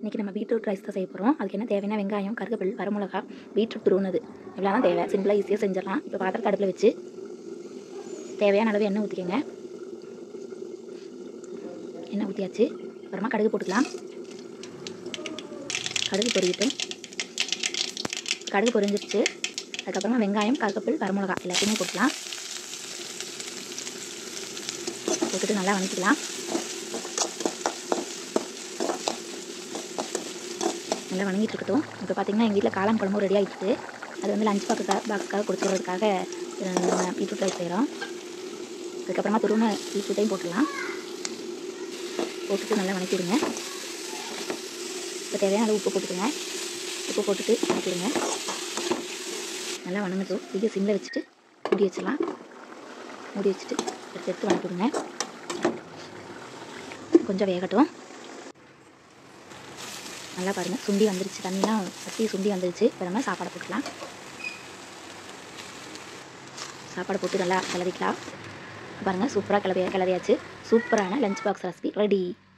இன்றைக்கி நம்ம beetroot rice தான் செய்ய போகிறோம் அதுக்கு என்ன தேவைன்னா வெங்காயம் கருவேப்பில் வரமிளகா பீட்ரூட் துருவுனது இவ்வளோ தான் தேவை சிம்பிளாக ஈஸியாக செஞ்சிடலாம் இப்போ பாத்திரத்தை அடுப்பில் வச்சு தேவையான அளவு எண்ணெய் ஊற்றிக்கோங்க எண்ணெய் ஊற்றியாச்சு அப்புறமா கடுகு போட்டுக்கலாம் கடுகு பொரியட்டும் கடுகு பொரிஞ்சிருச்சு அதுக்கப்புறமா வெங்காயம் கருவேப்பில் வரமிளகா எல்லாத்தையுமே போட்டுக்கலாம் போட்டுட்டு நல்லா வதக்கிக்கலாம் நல்லா வணங்கிட்டு இருக்கட்டும் இப்போ பார்த்தீங்கன்னா எங்கள் வீட்டில் காளான் குழம்பு ரெடி ஆகிடுச்சு அது வந்து லஞ்ச் பாக்ஸுக்காக பாக்ஸுக்காக கொடுத்துறதுக்காக நம்ம பீட்ரூட் ரைஸ் செய்கிறோம் அதுக்கப்புறமா துருவன பீட்ரூட்டையும் போட்டுடலாம் போட்டுட்டு நல்லா வணக்கிடுங்க இப்போ தேவையான அளவு உப்பு போட்டுக்கோங்க உப்பு போட்டுட்டு வணக்கிடுங்க நல்லா வணங்கட்டும் தீய சிம்மில் வச்சுட்டு மூடி வச்சிடலாம் மூடி வச்சுட்டு எடுத்து எடுத்து வணக்கிடுங்க கொஞ்சம் வேகட்டும் நல்லா பாருங்கள் சுண்டி வந்துருச்சு தண்ணிலாம் வற்றி சுண்டி வந்துருச்சு இப்போ நம்ம சாப்பாடை போட்டுக்கலாம் சாப்பாடை போட்டு நல்லா கிளறிக்கலாம் பாருங்கள் சூப்பராக கிளறியா கிளறியாச்சு சூப்பரான லஞ்ச் பாக்ஸ் ரெசிபி ரெடி